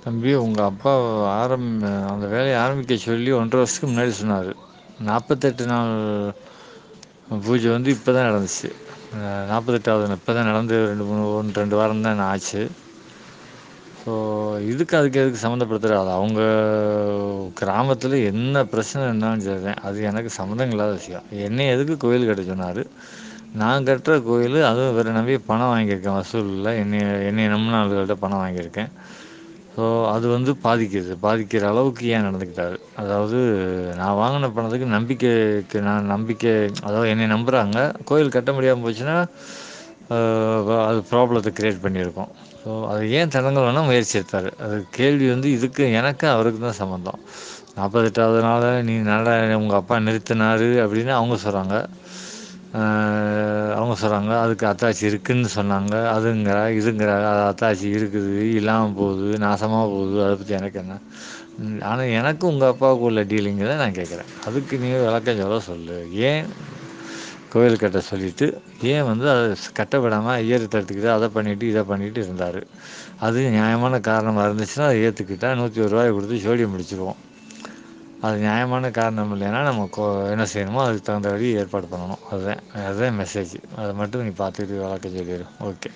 தம்பி உங்க அப்பா ஆரம் அந்த வேலைய ஆரம்பிக்க சொல்லி ஒன்ற வருஷத்துக்கு முன்னாடி சொன்னாரு நாற்பத்தெட்டு நாள் பூஜ வந்து இப்போ தான் நடந்துச்சு நாற்பத்தெட்டாவது நாள் இப்போ தான் நடந்து ரெண்டு மூணு ஒன்று ரெண்டு வாரம் தான் ஆச்சு ஸோ இதுக்கு அதுக்கு எதுக்கு சம்மந்தப்படுத்துற அது அவங்க கிராமத்தில் என்ன பிரச்சனை இருந்தாலும் சரிதான் அது எனக்கு சம்மந்தம் இல்லாத விஷயம் என்னை எதுக்கு கோயில் கட்ட சொன்னார் நான் கட்டுற கோயில் அதுவும் இவரை நம்பி பணம் வாங்கியிருக்கேன் வசூலில் என்னைய என்னைய நம்பின ஆளுகள்கிட்ட பணம் வாங்கியிருக்கேன் ஸோ அது வந்து பாதிக்குது பாதிக்கிற அளவுக்கு ஏன் நடந்துக்கிட்டாரு அதாவது நான் வாங்கின பணத்துக்கு நம்பிக்கைக்கு நான் நம்பிக்கை அதாவது என்னை நம்புகிறாங்க கோயில் கட்ட முடியாமல் போச்சுன்னா அது ப்ராப்ளத்தை க்ரியேட் பண்ணியிருக்கோம் ஸோ அது ஏன் தடங்கல் முயற்சி எடுத்தார் அது கேள்வி வந்து இதுக்கு எனக்கு அவருக்கு தான் சம்மந்தம் நாற்பத்தெட்டாவது நாள் நீ நட உங்கள் அப்பா நிறுத்தினாரு அப்படின்னு அவங்க சொல்கிறாங்க அவங்க சொல்கிறாங்க அதுக்கு அத்தாட்சி இருக்குதுன்னு சொன்னாங்க அதுங்கிற இதுங்கிற அது அத்தாட்சி இருக்குது இல்லாமல் போகுது நாசமாக போகுது அதை பற்றி எனக்கு என்ன ஆனால் எனக்கு உங்கள் அப்பாவுக்கு உள்ள டீலிங்கை தான் நான் கேட்குறேன் அதுக்கு நீ விளக்கம் சொல்ல சொல்லு ஏன் கோயில் கட்ட சொல்லிவிட்டு ஏன் வந்து அதை கட்ட விடாமல் ஐயர் தடுத்துக்கிட்டு அதை பண்ணிவிட்டு இதை பண்ணிவிட்டு இருந்தார் அது நியாயமான காரணமாக இருந்துச்சுன்னா அதை ஏற்றுக்கிட்டா நூற்றி ஒரு ரூபாய் கொடுத்து ஜோடியை முடிச்சுருவோம் அது நியாயமான காரணம் இல்லைன்னா நம்ம கோ என்ன செய்யணுமோ அதுக்கு தகுந்தபடி ஏற்பாடு பண்ணணும் அதுதான் அதுதான் மெசேஜ் அதை மட்டும் நீ பார்த்துட்டு விளக்கம் சொல்லிடு ஓகே